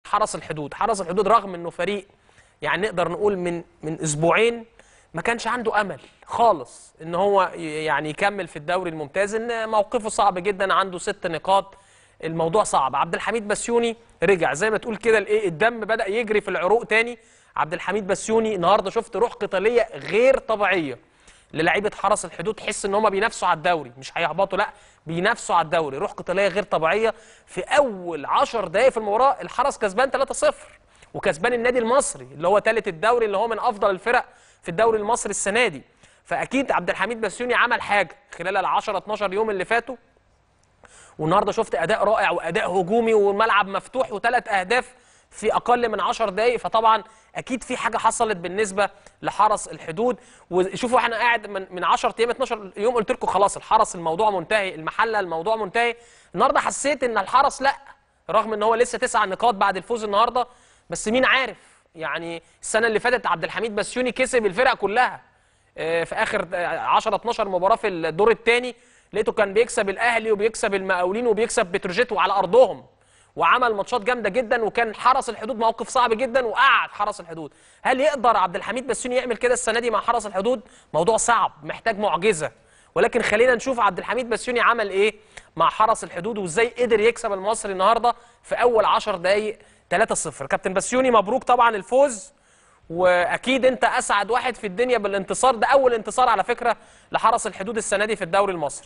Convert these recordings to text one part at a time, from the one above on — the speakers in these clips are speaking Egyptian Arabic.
حرس الحدود حرس الحدود رغم انه فريق يعني نقدر نقول من من اسبوعين ما كانش عنده امل خالص ان هو ي- يعني يكمل في الدوري الممتاز ان موقفه صعب جدا عنده ست نقاط الموضوع صعب عبد الحميد بسيوني رجع زي ما تقول كده الايه الدم بدا يجري في العروق تاني عبد الحميد بسيوني النهارده شفت روح قتاليه غير طبيعيه للاعيبه حرس الحدود تحس ان هم بينافسوا على الدوري مش هيهبطوا لا بينافسوا على الدوري روح قتاليه غير طبيعيه في اول 10 دقائق في المباراه الحرس كسبان 3-0 وكسبان النادي المصري اللي هو ثالث الدوري اللي هو من افضل الفرق في الدوري المصري السنه دي فاكيد عبد الحميد بسيوني عمل حاجه خلال ال 10 12 يوم اللي فاتوا والنهارده شفت اداء رائع واداء هجومي والملعب مفتوح وثلاث اهداف في اقل من 10 دقائق فطبعا اكيد في حاجه حصلت بالنسبه لحرس الحدود وشوفوا احنا قاعد من من 10 ايام 12 يوم قلت لكم خلاص الحرس الموضوع منتهي المحله الموضوع منتهي النهارده حسيت ان الحرس لا رغم ان هو لسه تسع نقاط بعد الفوز النهارده بس مين عارف يعني السنه اللي فاتت عبد الحميد بسيوني كسب الفرق كلها آه، في اخر 10 12 مباراه في الدور الثاني لقيته كان بيكسب الاهلي وبيكسب المقاولين وبيكسب بتروجيت وعلى ارضهم وعمل ماتشات جامده جدا وكان حرس الحدود موقف صعب جدا وقعد حرس الحدود هل يقدر عبد الحميد بسيوني يعمل كده السنه دي مع حرس الحدود موضوع صعب محتاج معجزه ولكن خلينا نشوف عبد الحميد بسيوني عمل ايه مع حرس الحدود وازاي قدر يكسب المصري النهارده في اول 10 دقائق 3-0 كابتن بسيوني مبروك طبعا الفوز واكيد انت اسعد واحد في الدنيا بالانتصار ده اول انتصار على فكره لحرس الحدود السنه دي في الدوري المصري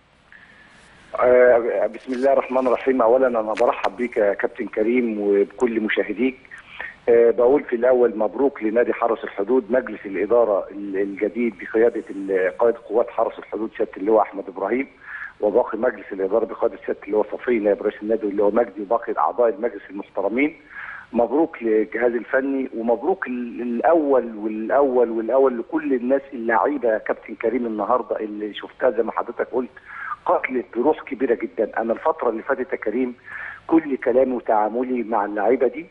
آه، بسم الله الرحمن الرحيم اولا انا برحب بيك يا كابتن كريم وبكل مشاهديك آه، بقول في الاول مبروك لنادي حرس الحدود مجلس الاداره ال- الجديد بقياده ال- قائد قوات حرس الحدود سياده اللواء احمد ابراهيم وباقي مجلس الاداره بقياده سياده اللواء صفي نائب رئيس النادي اللي هو مجدي وباقي اعضاء المجلس المحترمين مبروك للجهاز الفني ومبروك ال- الاول والاول والاول لكل الناس اللعيبه يا كابتن كريم النهارده اللي شفتها زي ما حضرتك قلت قتلت بروح كبيره جدا انا الفتره اللي فاتت يا كريم كل كلامي وتعاملي مع اللعيبه دي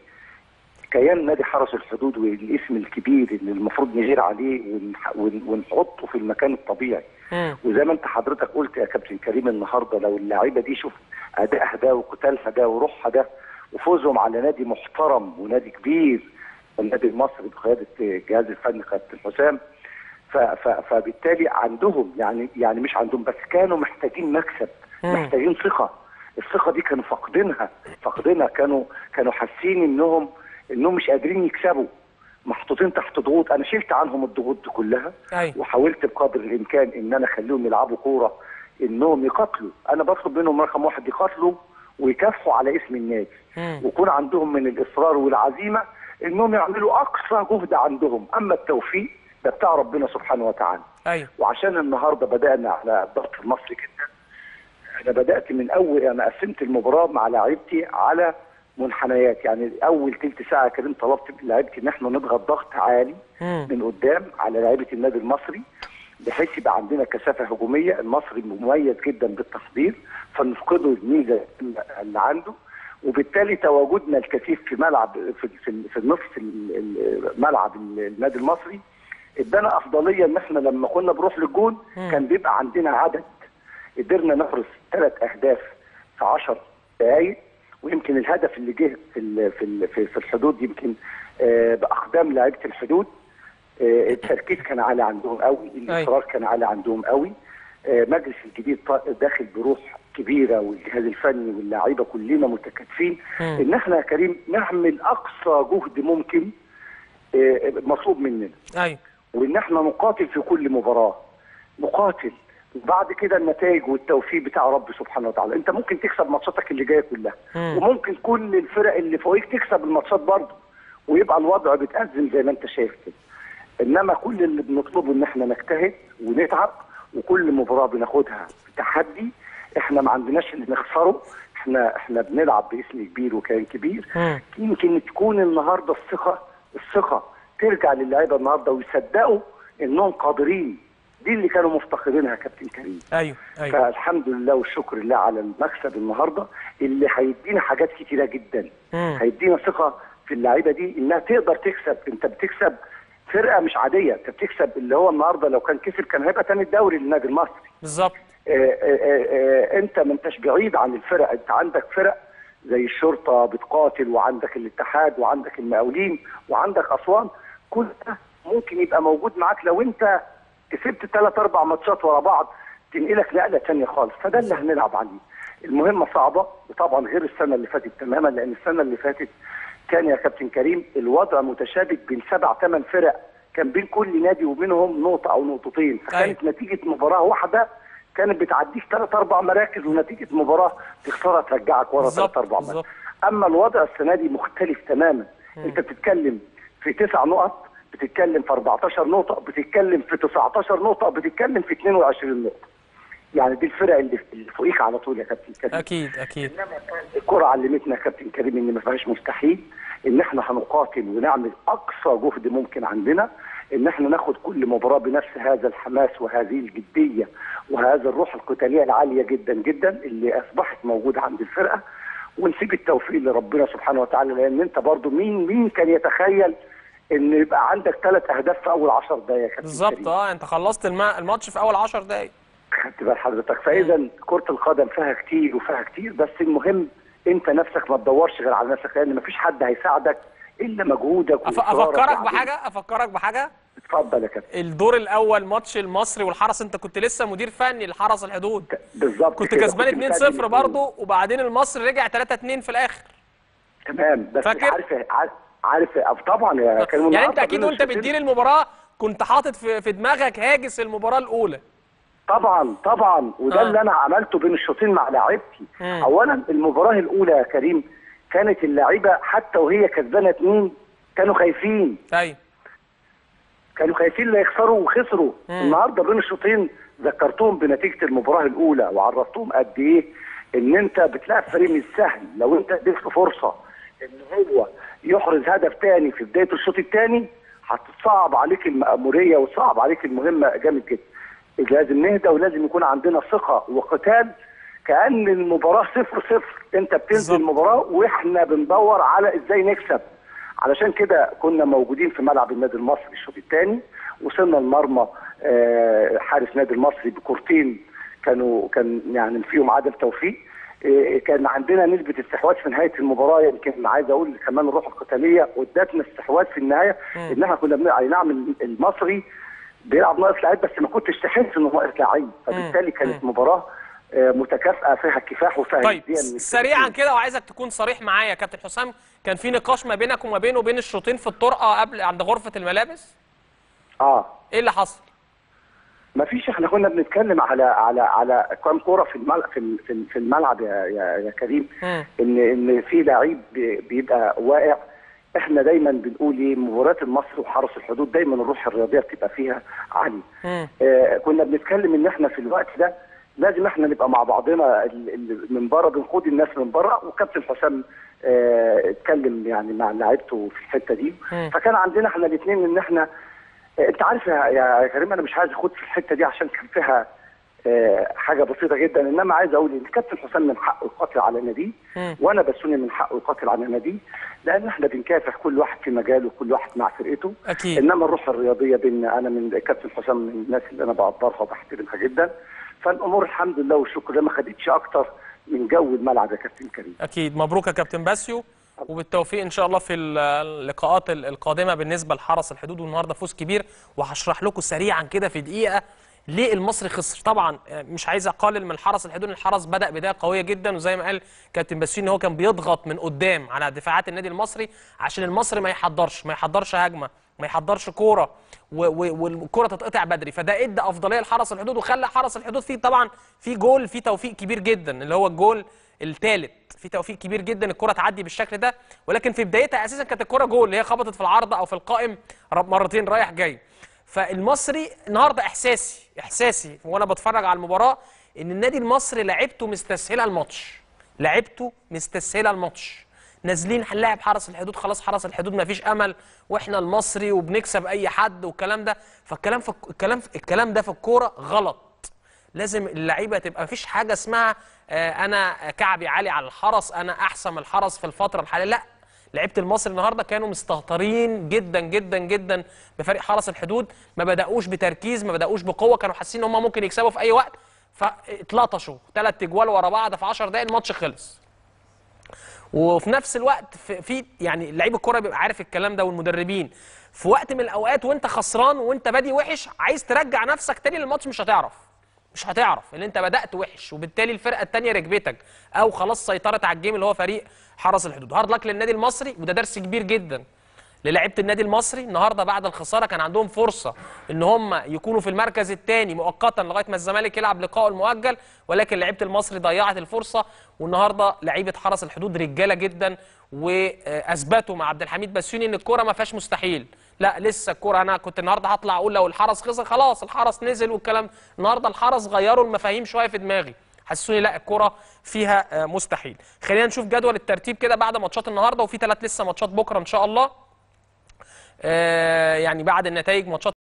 كيان نادي حرس الحدود والاسم الكبير اللي المفروض نغير عليه ونح- ون- ونحطه في المكان الطبيعي مم. وزي ما انت حضرتك قلت يا كابتن كريم النهارده لو اللعيبه دي شوف ادائها ده وقتالها ده وروحها ده وفوزهم على نادي محترم ونادي كبير النادي المصري بقياده الجهاز الفني كابتن حسام ف- ف- فبالتالي عندهم يعني يعني مش عندهم بس كانوا محتاجين مكسب مم. محتاجين ثقه الثقه دي كانوا فاقدينها فاقدينها كانوا كانوا حاسين انهم انهم مش قادرين يكسبوا محطوطين تحت ضغوط انا شلت عنهم الضغوط دي كلها أيوة. وحاولت بقدر الامكان ان انا اخليهم يلعبوا كوره انهم يقاتلوا انا بطلب منهم رقم واحد يقاتلوا ويكافحوا على اسم النادي مم. ويكون عندهم من الاصرار والعزيمه انهم يعملوا اقصى جهد عندهم اما التوفيق ده بتاع ربنا سبحانه وتعالى ايوه وعشان النهارده بدانا على الضغط المصري جدا انا بدات من اول انا قسمت المباراه مع لاعيبتي على منحنيات يعني اول تلت ساعه كريم طلبت من لاعيبتي ان احنا نضغط ضغط عالي مم. من قدام على لعيبه النادي المصري بحيث يبقى عندنا كثافه هجوميه المصري مميز جدا بالتحضير فنفقده الميزه اللي عنده وبالتالي تواجدنا الكثيف في ملعب في في, في نصف ال- ال- ملعب النادي المصري ادانا افضليه ان احنا لما كنا بنروح للجون كان بيبقى عندنا عدد قدرنا نحرز ثلاث اهداف في 10 دقائق ويمكن الهدف اللي جه في ال- في ال- في في الحدود يمكن آه، باقدام لعيبه الحدود آه، التركيز كان عالي عندهم قوي الاصرار كان عالي عندهم قوي آه، مجلس الجديد طا- داخل بروح كبيره والجهاز الفني واللاعيبه كلنا متكاتفين مم. ان احنا يا كريم نعمل اقصى جهد ممكن آه، مطلوب مننا ايوه وان احنا نقاتل في كل مباراه نقاتل وبعد كده النتائج والتوفيق بتاع رب سبحانه وتعالى انت ممكن تكسب ماتشاتك اللي جايه كلها مم. وممكن كل الفرق اللي فوقيك تكسب الماتشات برضه ويبقى الوضع بيتأزم زي ما انت شايف كده انما كل اللي بنطلبه ان احنا نجتهد ونتعب وكل مباراه بناخدها بتحدي احنا ما عندناش اللي نخسره احنا احنا بنلعب باسم كبير وكيان كبير مم. يمكن تكون النهارده الثقه الثقه ترجع للعيبه النهارده ويصدقوا انهم قادرين دي اللي كانوا مفتقدينها يا كابتن كريم ايوه ايوه فالحمد لله والشكر لله على المكسب النهارده اللي هيدينا حاجات كتيره جدا مم. هيدينا ثقه في اللعيبه دي انها تقدر تكسب انت بتكسب فرقه مش عاديه انت بتكسب اللي هو النهارده لو كان كسب كان هيبقى تاني الدوري للنادي المصري بالظبط آه، آه، آه، انت ما انتش بعيد عن الفرق انت عندك فرق زي الشرطه بتقاتل وعندك الاتحاد وعندك المقاولين وعندك اسوان كل ده ممكن يبقى موجود معاك لو انت كسبت ثلاث اربع ماتشات ورا بعض تنقلك نقله ثانيه خالص فده اللي هنلعب عليه المهمه صعبه وطبعا غير السنه اللي فاتت تماما لان السنه اللي فاتت كان يا كابتن كريم الوضع متشابك بين سبع ثمان فرق كان بين كل نادي وبينهم نقطه او نقطتين فكانت نتيجه مباراه واحده كانت بتعديك ثلاث اربع مراكز ونتيجه مباراه تخسرها ترجعك ورا بالظبط، ثلاث اربع مراكز بالظبط. اما الوضع السنه دي مختلف تماما انت بتتكلم في تسع نقط بتتكلم في 14 نقطه بتتكلم في 19 نقطه بتتكلم في 22 نقطه يعني دي الفرق اللي اللي فوقيك على طول يا كابتن كريم اكيد اكيد الكرة علمتنا يا كابتن كريم ان ما فيهاش مستحيل ان احنا هنقاتل ونعمل اقصى جهد ممكن عندنا ان احنا ناخد كل مباراه بنفس هذا الحماس وهذه الجديه وهذا الروح القتاليه العاليه جدا جدا اللي اصبحت موجوده عند الفرقه ونسيب التوفيق لربنا سبحانه وتعالى لان انت برضو مين مين كان يتخيل ان يبقى عندك ثلاث اهداف في اول 10 دقائق يا كابتن بالظبط كريم؟ اه انت خلصت الم- الماتش في اول 10 دقايق خدت بال حضرتك فاذا كره القدم فيها كتير وفيها كتير بس المهم انت نفسك ما تدورش غير على نفسك لان مفيش حد هيساعدك الا مجهودك أف- وإصرارك افكرك وعملك. بحاجه افكرك بحاجه اتفضل يا كابتن الدور الاول ماتش المصري والحرس انت كنت لسه مدير فني لحرس الحدود بالظبط كنت كده. كسبان كنت 2-0 متقدم برضه وبعدين المصري رجع 3-2 في الاخر تمام بس فاكر؟ عارف عارف عارف طبعا يا كريم يعني انت النهاردة اكيد بين وانت الشوطين- بتدير المباراه كنت حاطط في في دماغك هاجس المباراه الاولى طبعا طبعا وده آه. اللي انا عملته بين الشوطين مع لاعيبتي مم. اولا المباراه الاولى يا كريم كانت اللعيبه حتى وهي كسبانه اتنين كانوا خايفين ايوه كانوا خايفين لا يخسروا وخسروا مم. النهارده بين الشوطين ذكرتهم بنتيجه المباراه الاولى وعرفتهم قد ايه ان انت بتلاعب فريق مش سهل لو انت اديت له فرصه ان هو يحرز هدف تاني في بدايه الشوط الثاني هتصعب عليك المأموريه وتصعب عليك المهمه جامد جدا لازم نهدى ولازم يكون عندنا ثقه وقتال كأن المباراة صفر صفر انت بتنزل بالظبط. المباراة واحنا بندور على ازاي نكسب علشان كده كنا موجودين في ملعب النادي المصري الشوط الثاني وصلنا المرمى آه، حارس نادي المصري بكورتين كانوا كان يعني فيهم عدم توفيق آه، كان عندنا نسبة استحواذ في نهاية المباراة يمكن عايز أقول كمان الروح القتالية وادتنا استحواذ في النهاية إن احنا كنا بن- أي نعم المصري بيلعب ناقص لعيب بس ما كنتش تحس إنه ناقص لعيب فبالتالي كانت مباراة آه، متكافئة فيها كفاح وفيها طيب جدية من سريعا الفريقين. كده وعايزك تكون صريح معايا يا كابتن حسام كان في نقاش ما بينك وما بينه بين الشوطين في الطرقه قبل عند غرفه الملابس اه ايه اللي حصل ما فيش احنا كنا بنتكلم على على على كام كوره في الملعب في ال- في ال- في الملعب يا يا, يا كريم مم. ان ان في لعيب بي- بيبقى واقع احنا دايما بنقول ايه مباريات المصري وحرس الحدود دايما الروح الرياضيه بتبقى فيها عاليه مم. آه كنا بنتكلم ان احنا في الوقت ده لازم احنا نبقى مع بعضنا ال- ال- من بره بنقود الناس من بره وكابتن حسام آه اتكلم يعني مع لعيبته في الحته دي مم. فكان عندنا احنا الاثنين ان احنا آه، انت عارف يا يا كريم انا مش عايز اخد في الحته دي عشان كان فيها آه، حاجه بسيطه جدا انما عايز اقول ان الكابتن حسام من حقه يقاتل على ناديه مم. وانا بسوني من حقه يقاتل على ناديه لان احنا بنكافح كل واحد في مجاله وكل واحد مع فرقته اكيد انما الروح الرياضيه بيننا انا من كابتن حسام من الناس اللي انا بقدرها وبحترمها جدا فالامور الحمد لله والشكر لله ما خدتش اكتر من جو الملعب يا كابتن كريم اكيد مبروك يا كابتن باسيو وبالتوفيق ان شاء الله في ال- اللقاءات ال- القادمه بالنسبه لحرس الحدود والنهارده فوز كبير وهشرح لكم سريعا كده في دقيقه ليه المصري خسر طبعا آه، مش عايز اقلل من حرس الحدود الحرس بدا بدايه قويه جدا وزي ما قال كابتن باسيو ان هو كان بيضغط من قدام على دفاعات النادي المصري عشان المصري ما يحضرش ما يحضرش هجمه ما يحضرش كوره و- و- والكره تتقطع بدري فده ادى افضليه لحرس الحدود وخلى حرس الحدود فيه طبعا في جول فيه توفيق كبير جدا اللي هو الجول الثالث في توفيق كبير جدا الكره تعدي بالشكل ده ولكن في بدايتها اساسا كانت الكره جول اللي هي خبطت في العارضه او في القائم ر- مرتين رايح جاي فالمصري النهارده احساسي احساسي وانا بتفرج على المباراه ان النادي المصري لعبته مستسهله الماتش لعبته مستسهله الماتش نازلين هنلاعب حرس الحدود خلاص حرس الحدود ما فيش امل واحنا المصري وبنكسب اي حد والكلام ده فالكلام في الكلام في الكلام ده في الكوره غلط لازم اللعيبه تبقى مفيش حاجه اسمها آه، انا كعبي عالي على الحرس انا احسن من الحرس في الفتره الحاليه لا لعيبه المصري النهارده كانوا مستهترين جدا جدا جدا بفريق حرس الحدود ما بداوش بتركيز ما بداوش بقوه كانوا حاسين ان هم ممكن يكسبوا في اي وقت فاتلطشوا ثلاث اجوال ورا بعض في 10 دقائق الماتش خلص وفي نفس الوقت في, في يعني لعيب الكوره بيبقى عارف الكلام ده والمدربين في وقت من الاوقات وانت خسران وانت بادي وحش عايز ترجع نفسك تاني للماتش مش هتعرف مش هتعرف ان انت بدات وحش وبالتالي الفرقه الثانيه ركبتك او خلاص سيطرت على الجيم اللي هو فريق حرس الحدود هارد لك للنادي المصري وده درس كبير جدا للاعيبه النادي المصري النهارده بعد الخساره كان عندهم فرصه ان هم يكونوا في المركز الثاني مؤقتا لغايه ما الزمالك يلعب لقائه المؤجل ولكن لعيبه المصري ضيعت الفرصه والنهارده لعيبه حرس الحدود رجاله جدا واثبتوا مع عبد الحميد بسيوني ان الكوره ما فيهاش مستحيل لا لسه الكوره انا كنت النهارده هطلع اقول لو الحرس خسر خلاص الحرس نزل والكلام النهارده الحرس غيروا المفاهيم شويه في دماغي حسوني لا الكوره فيها مستحيل خلينا نشوف جدول الترتيب كده بعد ماتشات النهارده وفي ثلاث لسه ماتشات بكره ان شاء الله آه يعني بعد النتائج ماتشات